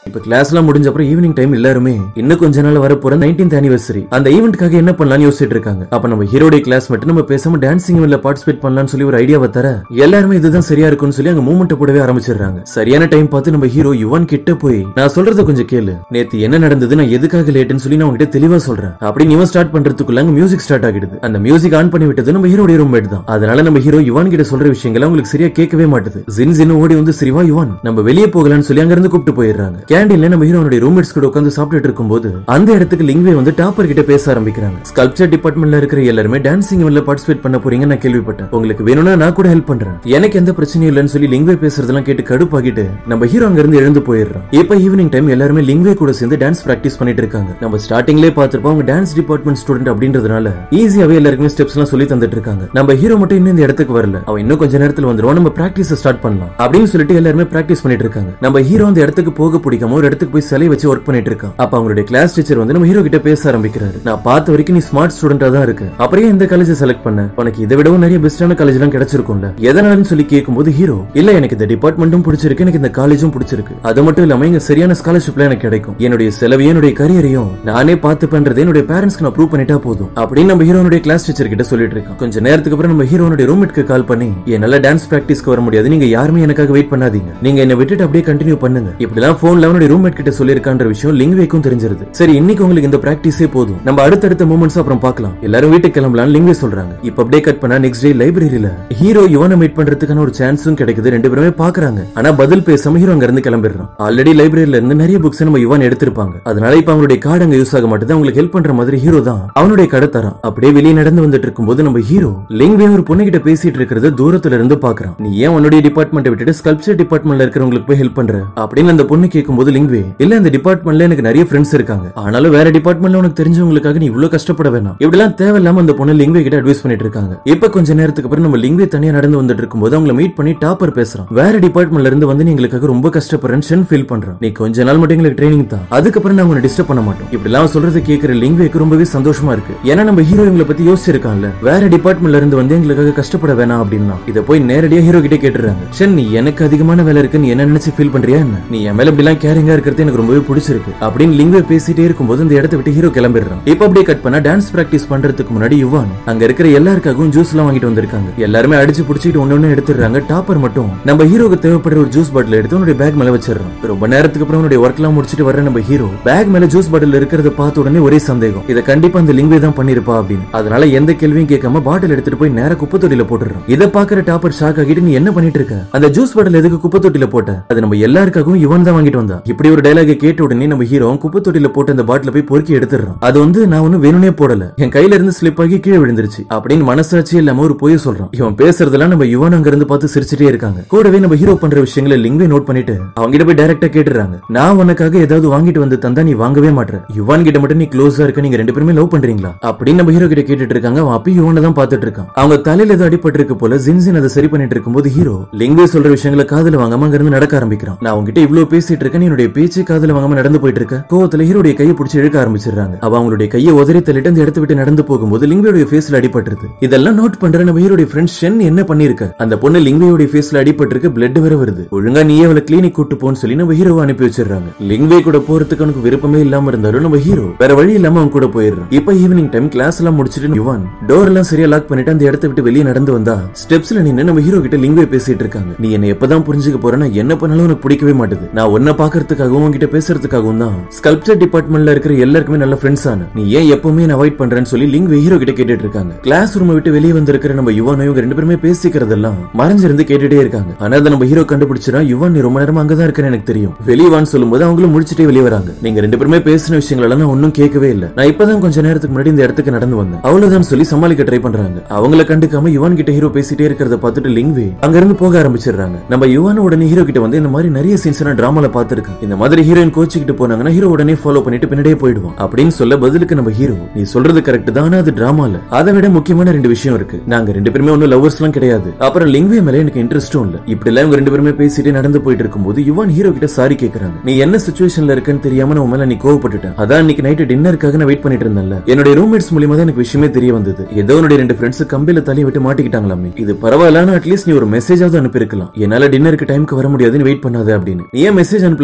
இப்ப கிளாஸ் எல்லாம் முடிஞ்ச அப்புறம் ஈவினிங் டைம் எல்லாருமே இன்னும் கொஞ்ச நாள் வர போற நைன்டீன்த் ஆனிவர்சரி அந்த ஈவெண்ட்காக என்ன பண்ணலாம்னு யோசிச்சுட்டு இருக்காங்க அப்ப நம்ம ஹீரோடைய கிளாஸ் மட்டும் நம்ம பேசாம டான்சிங் இவன்ல பார்ட்டிசிபேட் பண்ணலாம்னு சொல்லி ஒரு ஐடியாவை தர எல்லாருமே இதுதான் சரியா இருக்கும்னு சொல்லி அங்க மூமெண்ட் போடவே ஆரம்பிச்சிடுறாங்க சரியான டைம் பார்த்து நம்ம ஹீரோ யுவன் கிட்ட போய் நான் சொல்றத கொஞ்சம் கேளு நேத்து என்ன நடந்தது நான் எதுக்காக லேட்டுன்னு சொல்லி நான் உங்ககிட்ட தெளிவா சொல்றேன் அப்படி நீவன் ஸ்டார்ட் பண்றதுக்குள்ள அங்க மியூசிக் ஸ்டார்ட் ஆகிடுது அந்த மியூசிக் ஆன் பண்ணி விட்டது நம்ம ஹீரோடைய ரூம்மேட் தான் அதனால நம்ம ஹீரோ யுவான் கிட்ட சொல்ற விஷயங்கள் உங்களுக்கு சரியா கேட்கவே மாட்டுது ஜின் ஜின் ஓடி வந்து சிரிவா யுவான் நம்ம வெளியே போகலாம்னு சொல்லி அங்க இருந்து கூப்பிட்டு போயிடுறாங்க கேண்டீன்ல நம்ம ஹீரோனுடைய ரூம்மேட்ஸ் கூட உட்காந்து சாப்பிட்டுட்டு இருக்கும்போது அந்த இடத்துக்கு லிங்வே வந்து டாப்பர் கிட்ட பேச ஆரம்பிக்கிறாங்க ஸ்கல்ப்சர் டிபார்ட்மெண்ட்ல இருக்கிற எல்லாருமே டான்சிங் இவன்ல பார்ட்டிசிபேட் பண்ண போறீங்க நான் கேள்விப்பட்டேன் உங்களுக்கு வேணும்னா நான் கூட ஹெல்ப் பண்றேன் எனக்கு எந்த பிரச்சனையும் இல்லைன்னு சொல்லி லிங்வே பேசுறதெல்லாம் கேட்டு கடுப்பாகிட்டு நம்ம ஹீரோ அங்க இருந்து எழுந்து போயிடுறோம் இப்ப ஈவினிங் டைம் எல்லாருமே லிங்வே கூட சேர்ந்து டான்ஸ் பிராக்டிஸ் பண்ணிட்டு இருக்காங்க நம்ம ஸ்டார்டிங்லேயே பார்த்திருப்போம் அவங்க டான்ஸ் டிபார்ட்மெண்ட் ஸ்டூடெண்ட் அப்படின்றதுனால ஈஸியாவே எல்லாருக்குமே ஸ்டெப்ஸ் எல்லாம் சொல்லி தந்துட்டு இருக்காங்க நம்ம ஹீரோ மட்டும் இன்னும் இந்த இடத்துக்கு வரல அவன் இன்னும் கொஞ்ச நேரத்துல வந்துருவான் நம்ம பிராக்டிஸ் ஸ்டார்ட் பண்ணலாம் அப்படின்னு சொல்லிட்டு எல்லாருமே பிராக்டிஸ் பண்ணிட்டு இருக்காங்க நம்ம ஹீரோ அந்த இடத்துக்கு போக பிடிக்காம ஒரு இடத்துக்கு போய் சிலை வச்சு ஒர்க் பண்ணிட்டு இருக்கான் அப்ப அவங்களுடைய கிளாஸ் டீச்சர் வந்து நம்ம ஹீரோ கிட்ட பேச ஆரம்பிக்கிறாரு நான் பார்த்த வரைக்கும் நீ ஸ்மார்ட் ஸ்டூடெண்டா தான் இருக்கு அப்புறம் ஏன் இந்த காலேஜ் செலக்ட் பண்ண உனக்கு இதை விடவும் நிறைய பெஸ்டான காலேஜ் எல்லாம் கிடைச்சிருக்கும்ல எதனாலன்னு சொல்லி கேட்கும்போது ஹீரோ இல்ல எனக்கு இந்த டிபார்ட்மெண்ட்டும் பிடிச்சிருக்கு எனக்கு இந்த காலேஜும் பிடிச்சிருக்கு அது மட்டும் இல்லாம இங்க சரியான ஸ்காலர்ஷிப்ல எனக்கு கிடைக்கும் என்னுடைய செலவையும் என்னுடைய கரியரையும் நானே பார்த்து பண்றது என்னுடைய பேரண்ட்ஸ்க்கு நான் ப்ரூவ் பண்ணிட்டா போதும் அப்படின்னு நம்ம ஹீரோனுடைய கிளாஸ் டீச்சர் கிட்ட சொல்லிட்டு இருக்கோம் கொஞ்ச நேரத்துக்கு அப்புறம் நம்ம ஹீரோனுடைய ரூம்மேட்க்கு கால் பண்ணி என்னால டான்ஸ் பிராக்டிஸ்க்கு வர முடியாது நீங்க யாருமே எனக்காக வெயிட் பண்ணாதீங்க நீங்க என்ன விட்டுட்டு அப்படியே கண்டினியூ பண்ணுங்க இப்படிலாம் போன்ல அவனுடைய ரூம்மேட் கிட்ட சொல்லிருக்கான்ற விஷயம் லிங்வேக்கும் தெரிஞ்சிருது சரி இன்னைக்கு உங்களுக்கு இந்த பிராக்டிஸே போதும் நம்ம அடுத்தடுத்த மூமெண்ட்ஸ் அப்புறம் பார்க்கலாம் எல்லாரும் வீட்டுக்கு கிளம்பலாம் லிங்வே சொல்றாங்க இப்ப அப்படியே கட் பண்ணா நெக்ஸ்ட் டே லைப்ரரியில ஹீரோ யுவனை மீட் பண்றதுக்கான ஒரு சான்ஸும் கிடைக்குது ரெண்டு பேருமே பாக்குறாங்க ஆனா பதில் பேசாம ஹீரோ அங்க இருந்து கிளம்பிடுறான் ஆல்ரெடி லைப்ரரியில இருந்து நிறைய புக்ஸ் நம்ம யுவன் எடுத்திருப்பாங்க அதனால இப்ப அவங்களுடைய கார்டு அங்க யூஸ் ஆக மாட்டேது அவங்களுக்கு ஹெல்ப் பண்ற மாதிரி ஹீரோ தான் அவனுடைய கடை தரான் அப்படியே வெளியே நடந்து வந்துட்டு இருக்கும்போது நம்ம ஹீரோ லிங்வே ஒரு பொண்ணு கிட்ட பேசிட்டு இருக்கிறத தூரத்துல இருந்து பாக்குறான் நீ ஏன் உன்னுடைய டிபார்ட்மெண்ட் விட்டுட்டு ஸ்கல்ப்சர் டிபார்ட்மெண்ட்ல இருக்கிறவங்களுக்கு போய் ஹெல்ப் பண்ற அப்படின்னு அந்த பொண்ணு கேட்கும்போது லிங்வே இல்ல இந்த டிபார்ட்மெண்ட்ல எனக்கு நிறைய ஃப்ரெண்ட்ஸ் இருக்காங்க ஆனாலும் வேற டிபார்ட்மெண்ட்ல உனக்கு தெரிஞ்சவங்களுக்காக நீ இவ்வளவு கஷ்டப்பட வேணாம் இப்படிலாம் தேவையில்லாம அந்த பொண்ணு லிங்வே கிட்ட அட்வைஸ் பண்ணிட்டு இருக்காங்க இப்ப கொஞ்ச நேரத்துக்கு அப்புறம் நம்ம லிங்வே தனியா நடந்து வந்துட்டு இருக்கும்போது அவங்கள மீட் பண்ணி டாப்பர் பேசுறான் வேற டிபார்ட்மெண்ட்ல இருந்து வந்து நீ எங்களுக்காக ரொம்ப கஷ்டப்படுறேன்னு ஷென் ஃபீல் பண்றான் நீ கொஞ்ச நாள் மட்டும் எங்களுக்கு ட்ரைனிங் தான் அதுக்கப்புறம் நான் உன்னை டிஸ்டர்ப் பண்ண மாட்டோம் இப்படிலாம் சொல்றது கேட்கிற லிங்வேக்கு ரொம்பவே சந்தோஷமா இருக்கு ஏன்னா நம்ம ஹீரோ எங்களை பத்தி யோசிச்சிருக்கான்ல வேற டிபார்ட்மெண்ட்ல இருந்து வந்து எங்களுக்காக கஷ்டப்பட வேணாம் அப்படின்னா இதை போய் நேரடியா ஹீரோ கிட்ட கேட்டுறாங்க ஷென் நீ எனக்கு அதிகமான வேலை இருக்கு நீ என்ன நினைச்சு ஃபீல் பண்றியா என்ன நீ என் மேல இப்படிலாம் கேரிங்கா இருக்கிறது எனக்கு ரொம்பவே பிடிச்சிருக்கு அப்படின்னு லிங்வே பேசிட்டே இருக்கும்போது இந்த இடத்தை விட்டு ஹீரோ கிளம்பிடுறான் இப்ப அப்படியே கட் பண்ணா டான்ஸ் பிராக்டிஸ் பண்றதுக்கு முன்னாடி யுவான் அங்க இருக்கிற எல்லாருக்காகவும் ஜூஸ் எல்லாம் வாங்கிட்டு வந்திருக்காங்க எல்லாருமே அடிச்சு புடிச்சிட்டு ஒண்ணு ஒண்ணு எடுத்துடுறாங்க டாப்பர் மட்டும் நம்ம ஹீரோக்கு தேவைப்படுற ஒரு ஜூஸ் பாட்டில் எடுத்து உன்னுடைய பேக் மேல வச்சிடறான் ரொம்ப நேரத்துக்கு அப்புறம் உன்னுடைய ஒர்க் எல்லாம் முடிச்சிட்டு வர நம்ம ஹீரோ பேக் மேல ஜூஸ் பாட்டில் இருக்கிறத பார்த்த உடனே ஒரே சந்தேகம் இதை கண்டிப்பா அந்த லிங்வே தான் பண்ணிருப்பா அப்படின்னு அதனால எந்த கேள்வியும் கேட்காம பாட்டில் எடுத்துட்டு போய் நேர குப்பை தொட்டில போட்டுறான் இதை பாக்குற டாப்பர் ஷாக் ஆகிட்டு நீ என்ன பண்ணிட்டு இருக்க அந்த ஜூஸ் பாட்டில் எதுக்கு குப்பை தொட்டில போட்ட அது நம்ம எல்லாருக்காகவும் இவன் தான் வாங்கிட்டு வந்தா இப்படி ஒரு டைலாக் கேட்ட உடனே நம்ம ஹீரோ குப்பை தொட்டில போட்டு அந்த பாட்டில போய் பொறுக்கி எடுத்துறான் அது வந்து நான் ஒன்னும் வேணும்னே போடல என் கையில இருந்து ஸ்லிப் ஆகி கீழே விழுந்துருச்சு அப்படின்னு மனசாட்சி இல்லாம ஒரு பொய்ய சொல்றான் இவன் பேசுறதெல்லாம் நம்ம யுவன் அங்க இருந்து பார்த்து சிரிச்சிட்டே இருக்காங்க கூடவே நம்ம ஹீரோ பண்ற விஷயங்களை லிங்வே நோட் பண்ணிட்டு அவங்க கிட்ட போய் டைரக்டா கேட்டுறாங்க நான் உனக்காக ஏதாவது வாங்கிட்டு வந்து தந்தா நீ வாங்கவே மாட்ற யுவான் கிட்ட மட்டும் நீ க்ளோஸா இருக்க நீங்க ரெண்டு பேருமே லவ் பண்றீங்களா அப்படின்னு நம்ம ஹீரோ கிட்ட கேட்டுட்டு இருக்காங்க அவன் அப்பயும் யுவனை தான் பார்த்துட்டு இருக்கான் அவங்க தலையில ஏதோ அடிபட்டு இருக்கு போல ஜின்ஜின் அதை சரி பண்ணிட்டு இருக்கும்போது ஹீரோ லிங்வே சொல்ற விஷயங்களை காதுல வாங்காம அங்க இருந்து நடக்க ஆரம்பிக்கிறான் நான் உங்ககிட்ட இவ்வளவு பேசிட்டு இருக்கேன் நீ என்னுடைய பேச்சு காதுல வாங்காம நடந்து போயிட்டு இருக்க கோவத்துல ஹீரோடைய கையை பிடிச்சி இழுக்க ஆரம்பிச்சிடுறாங்க அவ அவங்களுடைய கையை உதறி தள்ளிட்டு அந்த இடத்த விட்டு நடந்து போகும்போது லிங்வேயோட ஃபேஸ்ல அடிபட்டுருது இதெல்லாம் நோட் பண்ற நம்ம ஹீரோடைய ஃப்ரெண்ட் ஷென் என்ன பண்ணிருக்க அந்த பொண்ணு லிங்வேயோட ஃபேஸ்ல அடிபட்டிருக்கு பிளட் வேற வருது ஒழுங்கா நீயே அவளை கிளினிக் கூட்டு போன்னு சொல்லி நம்ம ஹீரோவை அனுப்பி வச்சிடுறாங்க லிங்வே கூட போறதுக்கு அவனுக்கு விருப்பமே இல்லாம இருந்தாலும் நம்ம ஹீரோ வேற வழி இல்லாம அவன் கூட போயிடுறான் இப்ப ஈவினிங் டைம் கிளாஸ் எல்லாம் முடிச்சிட்டு யுவான் டோர் எல்லாம் சரியா லாக் பண்ணிட்டு அந்த இடத்த விட்டு வெளியே நடந்து வந்தா ஸ்டெப்ஸ்ல நின்னு நம்ம ஹீரோ கிட்ட லிங்வே பேசிட்டு இருக்காங்க நீ என்ன எப்பதான் புரிஞ்சுக்க போறேன்னா என்ன பண்ணாலும் உனக்கு பிடிக்கவே மாட்டுது நான் உன்ன பாக்குறதுக்காகவும் உன்கிட்ட பேசுறதுக்காகவும் தான் ஸ்கல்ப்சர் டிபார்ட்மெண்ட்ல இருக்கிற எல்லாருக்குமே நல்ல ஃப்ரெண்ட்ஸ் ஆன நீ ஏன் எப்பவுமே நான் அவாய்ட் பண்றேன்னு சொல்லி லிங்வே ஹீரோ கிட்ட கேட்டுட்டு இருக்காங்க கிளாஸ் ரூம் விட்டு வெளியே வந்திருக்கிற நம்ம யுவானோ இவங்க ரெண்டு பேருமே பேசிக்கிறதெல்லாம் மறைஞ்சிருந்து கேட்டுட்டே இருக்காங்க ஆனா அதை நம்ம ஹீரோ கண்டுபிடிச்சிடா யுவான் நீ ரொம்ப நேரமா அங்கதான் இருக்கேன்னு எனக்கு தெரியும் வெளியே வான்னு சொல்லும்போது அவங்களும் முடிச்சிட்டே வெளியே வராங்க நீங்க ரெண்டு பேருமே பேசின விஷயங்கள் எல்லாம் நான் ஒன்னும் கேட்கவே இல்ல நான் இப்பதான் கொஞ்ச நேரத்துக்கு முன்னாடி இந்த இடத்துக்கு நடந்து வந்தேன் அவ்வளவுதான் சொல்லி சமாளிக்க ட்ரை பண்றாங்க அவங்கள கண்டுக்காம யுவான் கிட்ட ஹீரோ பேசிட்டே இருக்கிறத பார்த்துட்டு லிங்வே அங்க இருந்து போக ஆரம்பிச்சிடுறாங்க நம்ம யுவான உடனே ஹீரோ கிட்ட வந்து இந்த மாதிரி நிறைய சீன்ஸ் நான் டிராமால பாத்துருக்கேன் இந்த மாதிரி ஹீரோயின் கோச்சிக்கிட்டு போனாங்கன்னா ஹீரோ உடனே ஃபாலோ பண்ணிட்டு பின்னாடியே போயிடுவோம் அப்படின்னு சொல்ல பதிலுக்கு நம்ம ஹீரோ நீ சொல்றது கரெக்ட் தான் ஆனா அது டிராமால அதை விட முக்கியமான ரெண்டு விஷயம் இருக்கு நாங்க ரெண்டு பேருமே ஒன்னும் லவர்ஸ் எல்லாம் கிடையாது அப்புறம் லிங்வே மேல எனக்கு இன்ட்ரெஸ்டும் இல்ல இப்படி எல்லாம் இவங்க ரெண்டு பேருமே பேசிட்டு நடந்து போயிட்டு இருக்கும்போது யுவான் ஹீரோ கிட்ட சாரி கேக்குறாங்க நீ என்ன சுச்சுவேஷன்ல இருக்கன்னு தெரியாம நான் உன் மேல நீ கோவப்பட்டுட்டேன் அதான் இன்னைக்கு நைட்டு டின்னருக்காக நான் வெயிட் பண்ணிட்டு இருந்தேன்ல என்னுடைய ரூம்மேட்ஸ் மூலியமா தான் எனக்கு விஷயமே தெரிய வந்தது ஏதோ உன்னுடைய ரெண்டு ஃப்ரெண்ட்ஸ் கம்பியில தள்ளி விட்டு மாட்டிக்கிட்டாங்களாமே இது பரவாயில்ல அட்லீஸ்ட் நீ ஒரு மெசேஜாவது அனுப்பியிருக்கலாம் என்னால டின்னருக்கு டைம்க்கு வர முடியாதுன்னு வெயிட் பண்ணாத அப்படின்னு நீ ஏன் மெசேஜ் அனுப்பலன்னு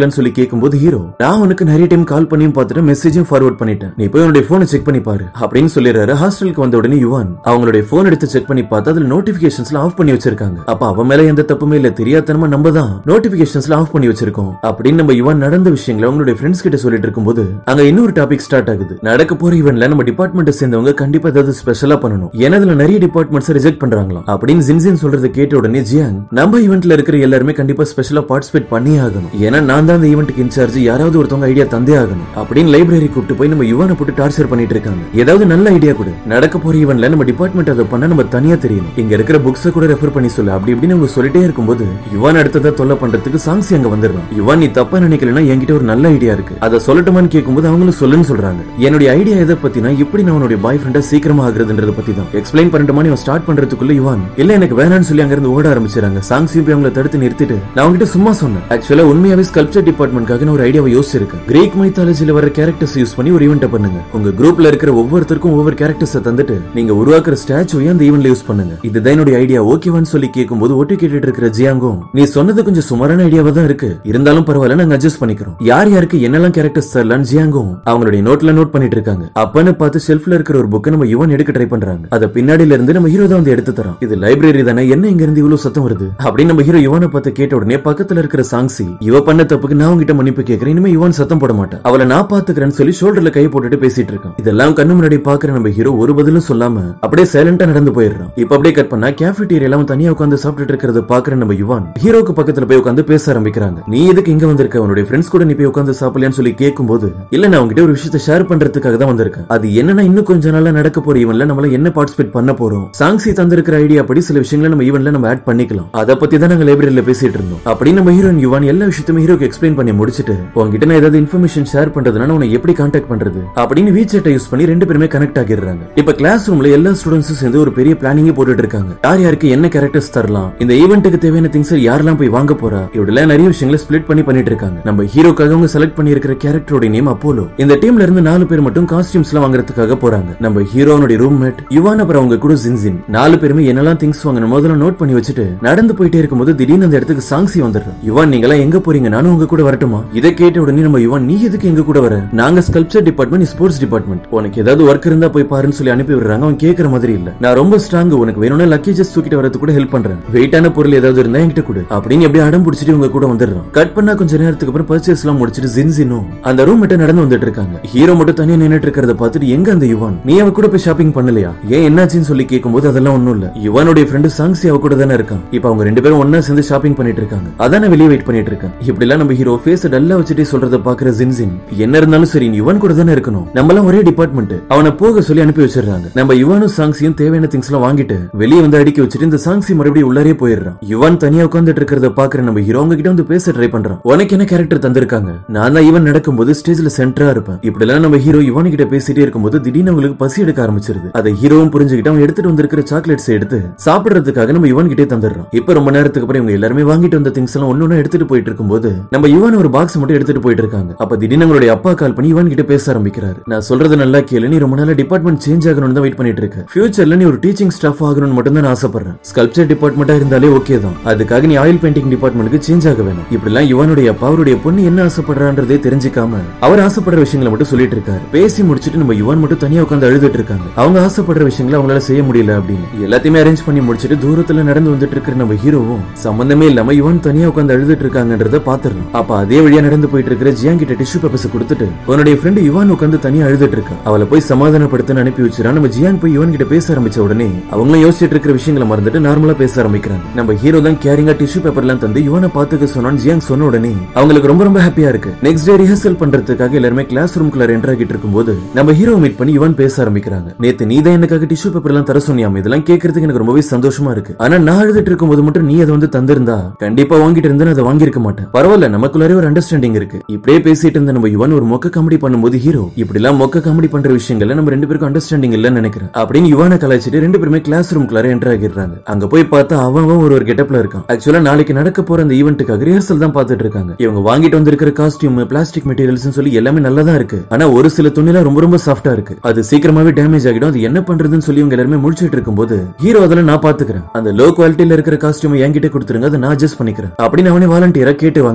பண்ணலாம்னு சொல்லி கேட்கும்போது ஹீரோ நான் உனக்கு நிறைய டைம் கால் பண்ணியும் பார்த்துட்டு மெசேஜும் ஃபார்வர்ட் பண்ணிட்டேன் நீ போய் உன்னுடைய போனை செக் பண்ணி பாரு அப்படின்னு சொல்லிடுறாரு ஹாஸ்டலுக்கு வந்த உடனே யுவான் அவங்களுடைய போன் எடுத்து செக் பண்ணி பார்த்தா அதுல நோட்டிபிகேஷன்ஸ்ல ஆஃப் பண்ணி வச்சிருக்காங்க அப்ப அவன் மேல எந்த தப்புமே இல்ல தெரியாதனமா நம்ம தான் நோட்டிபிகேஷன்ஸ்ல ஆஃப் பண்ணி வச்சிருக்கோம் அப்படின்னு நம்ம யுவான் நடந்த விஷயங்களை அவங்களுடைய ஃப்ரெண்ட்ஸ் கிட்ட சொல்லிட்டு இருக்கும்போது அங்க இன்னொரு டாபிக் ஸ்டார்ட் ஆகுது நடக்க போற ஈவென்ட்ல நம்ம டிபார்ட்மெண்ட் சேர்ந்தவங்க கண்டிப்பா ஏதாவது ஸ்பெஷலா பண்ணணும் ஏன்னா அதுல நிறைய டிபார்ட்மெண்ட்ஸ் ரிஜெக்ட் பண்றாங்களாம் அப்படின்னு ஜின்சின் சொல்றதை கேட்ட உடனே ஜியாங் நம்ம ஈவென்ட்ல இருக்கிற எல்லாருமே கண்டிப்பா ஸ்பெஷலா பார்ட்டிசிபேட் பண்ணியே ஆகணும் ஏன்னா நான் தான் அந்த ஈவெண்ட்டுக்கு இன்சார்ஜ் யாராவது ஒருத்தவங்க ஐடியா தந்தே ஆகணும் அப்படின்னு லைப்ரரி கூப்பிட்டு போய் நம்ம யுவானை போட்டு டார்ச்சர் பண்ணிட்டு இருக்காங்க ஏதாவது நல்ல ஐடியா கொடு நடக்க போற ஈவென்ட்ல நம்ம டிபார்ட்மெண்ட் அதை பண்ண நம்ம தனியா தெரியணும் இங்க இருக்கிற புக்ஸ கூட ரெஃபர் பண்ணி சொல்லு அப்படி இப்படின்னு அவங்க சொல்லிட்டே இருக்கும்போது யுவான் அடுத்ததா தொல்லை பண்றதுக்கு சாங்ஸி அங்க வந்துடுறான் யுவான் நீ தப்பா நினைக்கலன்னா என்கிட்ட ஒரு நல்ல ஐடியா இருக்கு அதை சொல்லட்டுமான்னு கேட்கும்போது அவங்களும் சொல்லுன்னு சொல்றாங்க என்னுடைய ஐடியா எதை பத்தினா எப்படி நான் உன்னுடைய பாய் ஃப்ரெண்டா சீக்கிரமா ஆகுறதுன்றத பத்தி தான் எக்ஸ்பிளைன் பண்ணட்டுமான்னு இவன் ஸ்டார்ட் பண்றதுக்குள்ள யுவான் இல்ல எனக்கு வேணாம்னு சொல்லி அங்க இருந்து ஓட ஆரம்பிச்சாங்க சாங்ஸி போய் அவங்களை தடுத்து நிறுத்திட்டு நான் அவங்ககிட்ட சும்மா சொன்னேன் ஆக்சுவலா உண்மையாவே ஸ்கல்ப்சர் டிபார்ட்மெண்ட்காக நான் ஒரு ஐடியாவை யோசிச்சிருக்கேன் கிரீக் மைத்தாலஜில வர கேரக்டர்ஸ் யூஸ் பண்ணி ஒரு ஈவெண்ட் பண்ணுங்க உங்க குரூப்ல இருக்கிற ஒவ்வொருத்தருக்கும் ஒவ்வொரு கேரக்டர்ஸ் தந்துட்டு நீங்க உருவாக்குற ஸ்டாச்சுவையும் அந்த ஈவெண்ட்ல யூஸ் பண்ணுங்க இதுதான் என்னுடைய ஐடியா ஓகேவான்னு சொல்லி கேட்கும்போது ஒட்டு கேட்டுட்டு இருக்கிற ஜியாங்கும் நீ சொன்னது கொஞ்சம் சுமாரான ஐடியாவா தான் இருக்கு இருந்தாலும் பரவாயில்ல நாங்க அட்ஜஸ்ட் பண்ணிக்கிறோம் யார் யாருக்கு என்னெல்லாம் கேரக்டர்ஸ் தரலான்னு ஜியாங்கும் அவங்களுடைய நோட்ல நோட் பண்ணிட்டு இருக்காங்க அப்பன்னு பார்த்து ஷெல்ஃப்ல இருக்கிற ஒரு புக்கை நம்ம யுவன் எடுக்க ட்ரை பண்றாங்க அத பின்னாடில இருந்து நம்ம ஹீரோ தான் வந்து எடுத்து தரோம் இது லைப்ரரி தானே என்ன இங்க இருந்து இவ்வளவு சத்தம் வருது அப்படின்னு நம்ம ஹீரோ யுவனை பார்த்து கேட்ட உடனே பக்கத்துல இருக்கிற சாங்ஸி இவ பண்ண தப்புக்கு நான் உங்ககிட்ட மன்னிப்பு கேட்கிறேன் இனிமே யுவன் சத்தம் போட மாட்டேன் அவளை நான் பாத்துக்கிறேன்னு சொல்லி ஷோல்டர்ல கை போட்டுட்டு பேசிட்டு இருக்கான் இதெல்லாம் கண்ணு முன்னாடி பாக்குற நம்ம ஹீரோ ஒரு பதிலும் சொல்லாம அப்படியே சைலண்டா நடந்து போயிடுறான் இப்ப அப்படியே கட் பண்ணா கேஃபிட்டீரியால அவன் தனியா உட்காந்து சாப்பிட்டுட்டு இருக்கிறத பாக்குற நம்ம யுவான் ஹீரோக்கு பக்கத்துல போய் உட்காந்து பேச ஆரம்பிக்கிறாங்க நீ எதுக்கு இங்க வந்திருக்க உன்னுடைய ஃப்ரெண்ட்ஸ் கூட நீ போய் உட்காந்து சாப்பிடலையான்னு சொல்லி கேட்கும்போது இல்ல நான் உங்ககிட்ட ஒரு விஷயத்தை ஷேர் பண்றதுக்காக தான் வந்திருக்கேன் அது என்னன்னா இன்னும் கொஞ்ச நாளா நடக்க போற ஈவென்ட்ல நம்மள என்ன பார்ட்டிசிபேட் பண்ண போறோம் சாங்ஸி தந்திருக்கிற ஐடியா படி சில விஷயங்களை நம்ம ஈவென்ட்ல நம்ம ஆட் பண்ணிக்கலாம் அத பத்தி தான் நாங்க லைப்ரரியில பேசிட்டு இருந்தோம் அப்படி நம்ம ஹீரோயின் யுவான் எல்லா விஷயத்தையும் ஹீரோக்கு எக்ஸ்பிளைன் பண்ணி முடிச்சிட்டு உங்ககிட்ட நான் ஏதாவது இன்ஃபர்மேஷன் ஷேர் பண்றதுனா நான் உன்னை எப்படி கான்டாக்ட் பண்றது அப்படின்னு வீச்சேட்டை யூஸ் பண்ணி ரெண்டு பேருமே கனெக்ட் ஆகிடுறாங்க இப்ப கிளாஸ் ரூம்ல எல்லா ஸ்டூடெண்ட்ஸும் சேர்ந்து ஒரு பெரிய பிளானிங்கே போட்டுட்டு இருக்காங்க யார் யாருக்கு என்ன கேரக்டர்ஸ் தரலாம் இந்த ஈவெண்ட்டுக்கு தேவையான திங்ஸ் யாரெல்லாம் போய் வாங்க போறா இப்படிலாம் நிறைய விஷயங்களை ஸ்பிளிட் பண்ணி பண்ணிட்டு இருக்காங்க நம்ம ஹீரோக்காக அவங்க செலக்ட் பண்ணி இருக்கிற கேரக்டரோட நேம் அப்போலோ இந்த டீம்ல இருந்து நாலு பேர் மட்டும் காஸ்டியூம்ஸ் எல்லாம் வாங்குறதுக்காக போறாங்க நம்ம ஹீரோனுடைய ரூம்மேட் யுவான் அப்புறம் அவங்க கூட ஜின்ஜின் நாலு பேருமே என்னெல்லாம் திங்ஸ் வாங்கணும் முதல்ல நோட் பண்ணி வச்சுட்டு நடந்து போயிட்டே இருக்கும்போது திடீர்னு அந்த இடத்துக்கு சாங்ஸி வந்துடுறோம் யுவான் நீங்க எல்லாம் எங்க போறீங்க நானும் உங்க கூட வரட்டுமா இதை கேட்ட உடனே நம்ம யுவான் நீ எதுக்கு எங்க கூட வர நாங்க ஸ்கல்ப்சர் டிபார்ட்மெண்ட் ஸ்போர்ட்ஸ் டிபார்ட்மெண்ட் உனக்கு ஏதாவது ஒர்க் இருந்தா போய் பாருன்னு சொல்லி அனுப்பி விடுறாங்க அவன் கேட்கற மாதிரி இல்ல நான் ரொம்ப ஸ்ட்ராங் உனக்கு வேணும்னா லக்கேஜஸ் தூக்கிட்டு வரது கூட ஹெல்ப் பண்றேன் வெயிட்டான பொருள் ஏதாவது இருந்தா என்கிட்ட கொடு அப்படின்னு எப்படி அடம் பிடிச்சிட்டு உங்க கூட வந்துடுறான் கட் பண்ணா கொஞ்ச நேரத்துக்கு அப்புறம் பர்ச்சேஸ் எல்லாம் முடிச்சிட்டு ஜின்சினும் அந்த ரூம் மட்டும் நடந்து வந்துட்டு இருக்காங்க ஹீரோ மட்டும் தனியா நின்னுட்டு இருக்கிறத பார்த்துட்டு எங்க அந்த யுவான் நீ அவ கூட போய் ஷாப்பிங் பண்ணலையா ஏன் என்னாச்சுன்னு சொல்லி கேட்கும்போது அதெல்லாம் ஒண்ணும் இல்ல யுவானுடைய ஃப்ரெண்டு சாங்ஸி அவ கூட தானே இருக்கான் இப்ப அவங்க ரெண்டு பேரும் ஒன்னா சேர்ந்து ஷாப்பிங் பண்ணிட்டு இருக்காங்க அதான் நான் வெளியே வெயிட் பண்ணிட்டு இருக்கேன் இப்படி எல்லாம் நம்ம ஹீரோ ஃபேஸ் டல்லா வச்சுட்டே சொல்றத பாக்குற ஜின்சின் என்ன இருந்தாலும் சரி நீ யுவான் கூட தானே இருக்கணும் நம்மளாம் ஒரே டிபார்ட்மெண்ட் அவனை போக சொல்லி அனுப்பி வச்சிடுறாங்க நம்ம யுவானும் சாங்ஸியும் தேவையான திங்ஸ் எல்லாம் வாங்கிட்டு வெளியே வந்து அடிக்க வச்சுட்டு இந்த சாங்ஸி மறுபடியும் உள்ளாரே போயிடுறான் யுவான் தனியா உட்கார்ந்துட்டு இருக்கிறத பாக்குற நம்ம ஹீரோ அவங்க கிட்ட வந்து பேச ட்ரை பண்றான் உனக்கு என்ன கேரக்டர் தந்திருக்காங்க நான் தான் ஈவன் நடக்கும்போது ஸ்டேஜ்ல சென்டரா இருப்பேன் இப்படி எல்லாம் நம்ம ஹீரோ யுவான் கிட்ட பேசிட்டே இருக்கும்போது திடீர்னு அவங்களுக்கு பசி எடுக்க ஆரம்பிச்சிருது அதை ஹீரோவும் புரிஞ்சுக்கிட்டு அவன் எடுத்துட்டு வந்திருக்கிற சாக்லேட்ஸ் எடுத்து சாப்பிடுறதுக்காக நம்ம யுவான் கிட்டே தந்துடுறோம் இப்ப ரொம்ப நேரத்துக்கு அப்புறம் இவங்க எல்லாருமே வாங்கிட்டு வந்த திங்ஸ் எல்லாம் ஒண்ணு எடுத்துட்டு போயிட்டு இருக்கும்போது நம்ம யுவான் ஒரு பாக்ஸ் மட்டும் எடுத்துட்டு போயிட்டு இருக்காங்க அப்ப திடீர்னு அவங்களுடைய அப்பா கால் பண்ணி யுவான் கிட்ட பேச ஆரம்பிக்கிறாரு நான் சொல்றது நல்லா கேளு நீ ரொம்ப நாளா டிபார்ட்மெண்ட் சேஞ்ச் ஆகணும்னு தான் வெயிட் பண்ணிட்டு இருக்க ஃபியூச்சர்ல நீ ஒரு டீச்சிங் ஸ்டாஃப் ஆகணும்னு மட்டும் தான் நான் ஆசைப்படுறேன் ஸ்கல்ப்சர் டிபார்ட்மெண்டா இருந்தாலே ஓகே தான் அதுக்காக நீ ஆயில் பெயிண்டிங் டிபார்ட்மெண்ட்டுக்கு சேஞ்ச் ஆக வேணும் இப்படி எல்லாம் யுவானுடைய அப்பா அவருடைய பொண்ணு என்ன ஆசைப்படுறான்றதே தெரிஞ்சுக்காம அவர் ஆசைப்படுற விஷயங்களை மட்டும் சொல்லிட்டு இருக்காரு பேசி முடிச்சிட்டு நம்ம யுவான் மட்டும் தனியா உட்காந்து அழுதுட்டு இருக்காங்க அவங்க ஆசைப்படுற விஷயங்களை அவங்களால செய்ய முடியல அப்படின்னு எல்லாத்தையுமே அரேஞ்ச் பண்ணி முடிச்சிட்டு தூரத்துல நடந்து வந்துட்டு இருக்கிற நம்ம ஹீரோவும் சம்பந்தமே இல்லாம யுவான் தனியா உட்காந்து அழுதுட்டு இருக்காங்கன்றத பாத்துறோம் அப்ப அதே வழியா நடந்து போயிட்டு இருக்கிற ஜியான் கிட்ட டிஷ்யூ பேப்பர்ஸ் கொடுத்துட்டு உன்னுடைய ஃப்ரெண்டு யுவான் உட்காந்து தனியா அழுதுட்டு இருக்கா அவளை போய் சமாதானப்படுத்தன்னு அனுப்பி வச்சிரா நம்ம ஜியான் போய் யுவான் கிட்ட பேச ஆரம்பிச்ச உடனே அவங்களும் யோசிச்சுட்டு இருக்கிற விஷயங்களை மறந்துட்டு நார்மலா பேச ஆரம்பிக்கிறாங்க நம்ம ஹீரோ தான் கேரிங்கா டிஷ்யூ பேப்பர் எல்லாம் தந்து யுவானை பாத்துக்க சொன்னான்னு ஜியாங் சொன்ன உடனே அவங்களுக்கு ரொம்ப ரொம்ப ஹாப்பியா இருக்கு நெக்ஸ்ட் டே ரிஹர்சல் பண்றதுக்காக எல்லாருமே கிளாஸ் ரூம்குள்ள என்டர் ஆகிட்டு இருக்கும்போது நம்ம ஹீரோ மீட் பண்ணி யுவான் பேச ஆரம்பிக்கிறாங்க நேத்து நீ தான் எனக்காக டிஷ்யூ பேப்பர் எல்லாம் தர சொன்னியாம இதெல்லாம் கேட்கறதுக்கு எனக்கு ரொம்பவே சந்தோஷமா இருக்கு ஆனா நான் அழுதுட்டு இருக்கும்போது மட்டும் நீ அதை வந்து தந்திருந்தா கண்டிப்பா வாங்கிட்டு இருந்தா நான் அதை வாங்கியிருக்க மாட்டேன் பரவாயில்ல நமக்குள்ளாரே ஒரு அண்டர்ஸ்டாண்டிங் இருக்கு இப்படியே பேசிட்டு இருந்த நம்ம யுவன் ஒரு மொக்க காமெடி பண்ணும்போது ஹீரோ இப்படி எல்லாம் மொக்க காமெடி பண்ற விஷயங்கள்ல நம்ம ரெண்டு பேருக்கும் அண்டர்ஸ்டாண்டிங் இல்லன்னு நினைக்கிறேன் அப்படின்னு யுவானை கலாய்ச்சிட்டு ரெண்டு பேருமே கிளாஸ் ரூம்குள்ளார என்டர் ஆகிடுறாங்க அங்க போய் பார்த்தா அவன் அவன் ஒரு ஒரு கெட்டப்ல இருக்கான் ஆக்சுவலா நாளைக்கு நடக்க போற அந்த ஈவெண்ட்டுக்காக ரிஹர்சல் தான் பார்த்துட்டு இருக்காங்க இவங்க வாங்கிட்டு வந்திருக்கிற காஸ்டியூம் பிளாஸ்டிக் மெட்டீரியல்ஸ் சொல்லி எல்லாமே நல்லா தான் இருக்கு ஆனா ஒரு சில துணிலாம் ரொம்ப ரொம்ப சாஃப்டா இருக்கு அது சீக்கிரமாவே டேமேஜ் ஆகிடும் அது என்ன பண்றதுன்னு சொல்லி இவங்க எல்லாருமே முடிச்சிட்டு இருக்கும்போது ஹீரோ அதெல்லாம் நான் பாத்துக்கிறேன் அந்த லோ குவாலிட்டியில இருக்கிற காஸ்டியூம் என்கிட்ட கொடுத்துருங்க அதை நான் அட்ஜஸ்ட் பண்ணிக்கிறேன் அப்படின்னு அவனே வாலண்டியரா கேட்டு வாங்கிடுறான்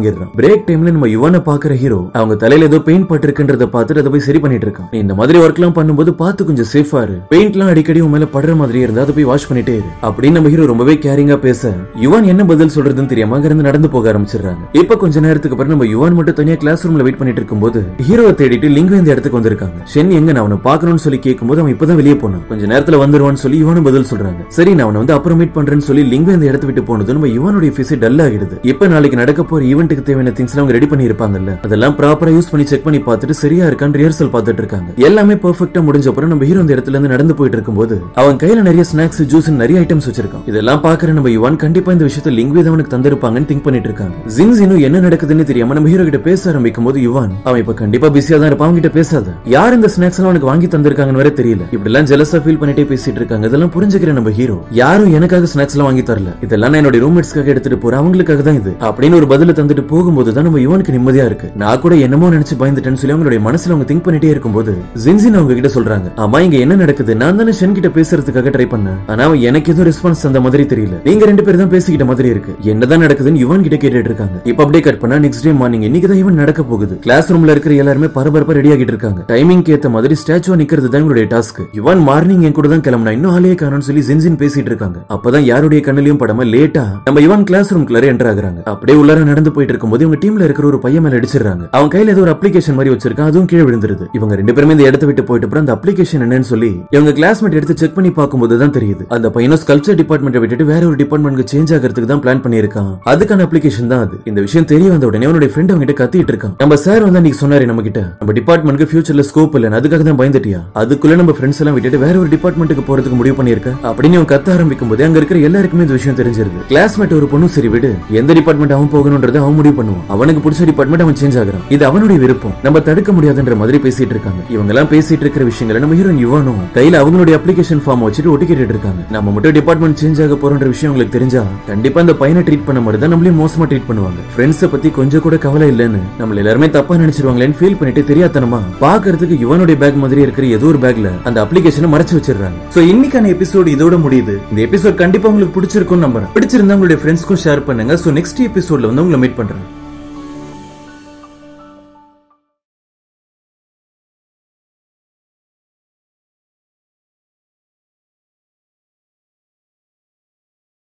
பிரேக் டைம்ல நம்ம யுவனை பாக்குற ஹீரோ அவங்க தலையில ஏதோ பெயிண்ட் பட்டிருக்குன்றத பார்த்துட்டு அதை போய் சரி பண்ணிட்டு இருக்கான் நீ இந்த மாதிரி ஒர்க் எல்லாம் பண்ணும்போது பார்த்து கொஞ்சம் சேஃபா இரு பெயிண்ட் எல்லாம் அடிக்கடி உன் மேல படுற மாதிரி இருந்தா அதை போய் வாஷ் பண்ணிட்டே இரு அப்படின்னு நம்ம ஹீரோ ரொம்பவே கேரிங்கா பேச யுவான் என்ன பதில் சொல்றதுன்னு தெரியாம அங்க இருந்து நடந்து போக ஆரம்பிச்சிடுறாங்க இப்ப கொஞ்ச நேரத்துக்கு அப்புறம் நம்ம யுவான் மட்டும் தனியா கிளாஸ் ரூம்ல வெயிட் பண்ணிட்டு இருக்கும்போது ஹீரோவை தேடிட்டு லிங்கு இந்த இடத்துக்கு வந்திருக்காங்க ஷென் எங்க நான் அவனை பார்க்கணும்னு சொல்லி கேட்கும்போது அவன் இப்பதான் வெளியே போனான் கொஞ்ச நேரத்துல வந்துருவான்னு சொல்லி யுவானும் பதில் சொல்றாங்க சரி நான் அவனை வந்து அப்புறம் மீட் பண்றேன்னு சொல்லி லிங்கு இந்த இடத்த விட்டு போனது நம்ம யுவானுடைய ஃபேஸ் டல் ஆகிடுது இப்ப நாளைக்கு நடக்க போற ஈவெண்ட்டுக்கு தேவையான திங்ஸ் அவங்க ரெடி பண்ணி இருப்பாங்கல்ல அதெல்லாம் ப்ராப்பரா யூஸ் பண்ணி செக் பண்ணி பார்த்துட்டு சரியா இருக்கான்னு ரிஹர்சல் பார்த்துட்டு இருக்காங்க எல்லாமே பெர்ஃபெக்ட்டா முடிஞ்ச அப்புறம் நம்ம ஹீரோ இந்த இடத்துல இருந்து நடந்து போயிட்டு இருக்கும்போது அவன் கையில நிறைய ஸ்நாக்ஸ் ஜூஸ் நிறைய ஐட்டம்ஸ் வச்சிருக்கான் இதெல்லாம் பாக்குற நம்ம யுவான் கண்டிப்பா இந்த விஷயத்த லிங்வேத் அவனுக்கு தந்திருப்பாங்கன்னு திங்க் பண்ணிட்டு இருக்காங்க ஜிங்ஸ் இன்னும் என்ன நடக்குதுன்னு தெரியாம நம்ம ஹீரோ கிட்ட பேச ஆரம்பிக்கும் போது யுவான் அவன் இப்ப கண்டிப்பா பிஸியா தான் இருப்பான் கிட்ட பேசாத யார் இந்த ஸ்நாக்ஸ் எல்லாம் அவனுக்கு வாங்கி தந்திருக்காங்கன்னு வேற தெரியல இப்படி எல்லாம் ஜெலஸா ஃபீல் பண்ணிட்டே பேசிட்டு இருக்காங்க இதெல்லாம் புரிஞ்சுக்கிற நம்ம ஹீரோ யாரும் எனக்காக ஸ்நாக்ஸ் எல்லாம் வாங்கி தரல இதெல்லாம் நான் என்னோட ரூம்மேட்ஸ்க்காக எடுத்துட்டு போறேன் அவங்களுக்காக தான் இது அப்படின்னு ஒரு பதில தந்துட்டு போகும்போது தான் நம்ம யுவனுக்கு நிம்மதியா இருக்கு நான் கூட என்னமோ நினைச்சு பயந்துட்டேன்னு சொல்லி அவங்களுடைய மனசுல அவங்க திங்க் பண்ணிட்டே இருக்கும்போது ஜின்சின் அவங்க கிட்ட சொல்றாங்க அம்மா இங்க என்ன நடக்குது நான் தானே ஷென் கிட்ட பேசுறதுக்காக ட்ரை பண்ணேன் ஆனா அவன் எனக்கு எதுவும் ரெஸ்பான்ஸ் அந்த மாதிரி தெரியல நீங்க ரெண்டு பேரும் தான் பேசிக்கிட்ட மாதிரி இருக்கு என்னதான் நடக்குதுன்னு யுவன் கிட்ட கேட்டுட்டு இருக்காங்க இப்ப அப்படியே கட் பண்ணா நெக்ஸ்ட் டே மார்னிங் இன்னைக்கு தான் ஈவன் நடக்க போகுது கிளாஸ் ரூம்ல இருக்கிற எல்லாருமே பரபரப்பா ரெடி ஆகிட்டு இருக்காங்க டைமிங் ஏத்த மாதிரி ஸ்டாச்சுவா நிக்கிறது தான் இவங்களுடைய டாஸ்க் யுவன் மார்னிங் என் கூட தான் கிளம்பினா இன்னும் ஆளையே காணும்னு சொல்லி ஜின்சின் பேசிட்டு இருக்காங்க அப்பதான் யாருடைய கண்ணிலையும் படாம லேட்டா நம்ம யுவன் கிளாஸ் ரூம்குள்ளார என்டர் ஆகுறாங்க அப்படியே உள்ளார நடந்து போயிட்டு இருக்கும்போது இவங்க டீம்ல இருக்கிற ஒரு பையன் மேல அடிச்சிடுறாங்க அவன் கையில ஏதோ ஒரு அப்ளிகேஷன் மாதிரி வச்சிருக்கான் அதுவும் கீழே விழுந்துருது இவங்க ரெண்டு பேருமே இந்த இடத்த விட்டு போயிட்டு அப்புறம் அந்த அப்ளிகேஷன் என்னன்னு சொல்லி இவங்க கிளாஸ்மேட் எடுத்து செக் பண்ணி பார்க்கும்போது தான் தெரியுது அந்த பையனும் ஸ்கல்ச்சர் டிபார்ட்மெண்ட் விட்டுட்டு வேற ஒரு டிபார்ட்மெண்ட்க்கு சேஞ்ச் ஆகிறதுக்கு தான் பிளான் பண்ணியிருக்கான் அதுக்கான அப்ளிகேஷன் தான் அது இந்த விஷயம் தெரிய வந்த உடனே அவனுடைய ஃப்ரெண்ட் அவங்க கிட்ட கத்திட்டு இருக்கான் நம்ம சார் வந்து அன்னைக்கு சொன்னாரு நம்ம கிட்ட நம்ம டிபார்ட்மெண்ட்க்கு ஃபியூச்சர்ல ஸ்கோப் இல்ல அதுக்காக தான் பயந்துட்டியா அதுக்குள்ள நம்ம ஃப்ரெண்ட்ஸ் எல்லாம் விட்டுட்டு வேற ஒரு டிபார்ட்மெண்ட்டுக்கு போறதுக்கு முடிவு பண்ணிருக்க அப்படின்னு அவன் கத்த ஆரம்பிக்கும் போது அங்க இருக்கிற எல்லாருக்குமே இந்த விஷயம் தெரிஞ்சிருது கிளாஸ்மேட் ஒரு பொண்ணும் சரி விடு எந்த டிபார்ட்மெண்ட் அவன் போகணும்ன்றத அவன் முடிவு பண்ணுவான் அவனுக்கு பிடிச்ச டிபார்ட்மெண்ட் அவன் சேஞ்ச் ஆகுறான் இது அவனுடைய விருப்பம் நம்ம தடுக்க முடியாதுன்ற மாதிரி பேசிட்டு இருக்காங்க இவங்க எல்லாம் பேசிட்டு இருக்கிற விஷயங்களை நம்ம ஹீரோயின் யுவானும் கையில அவங்களுடைய அப்ளிகேஷன் ஃபார்ம் வச்சுட்டு ஒட்டி கேட்டுட்டு இருக்காங்க நம்ம மட்டும் டிபார்ட்மெண்ட் சேஞ்ச் ஆக போறன்ற விஷயம் உங்களுக்கு தெரிஞ்சா கண்டிப்பா அந்த பையனை ட்ரீட் பண்ண மாதிரி தான் நம்மளையும் மோசமா ட்ரீட் பண்ணுவாங்க ஃப்ரெண்ட்ஸை பத்தி கொஞ்சம் கூட கவலை இல்லைன்னு நம்மள எல்லாருமே தப்பா நினைச்சிருவாங்களேன்னு ஃபீல் பண்ணிட்டு தெரியாதனமா பாக்குறதுக்கு யுவனுடைய பேக் மாதிரி இருக்கிற ஏதோ ஒரு பேக்ல அந்த அப்ளிகேஷனை மறைச்சு வச்சிடுறாங்க சோ இன்னைக்கான எபிசோடு இதோட முடியுது இந்த எபிசோட் கண்டிப்பா உங்களுக்கு பிடிச்சிருக்கும்னு நம்புறேன் பிடிச்சிருந்தா உங்களுடைய ஃப்ரெண்ட்ஸ்க்கும் ஷேர் பண்ணுங்க சோ நெக்ஸ்ட் எபிசோட்ல வந்து உங்களை மீட் பண்றேன்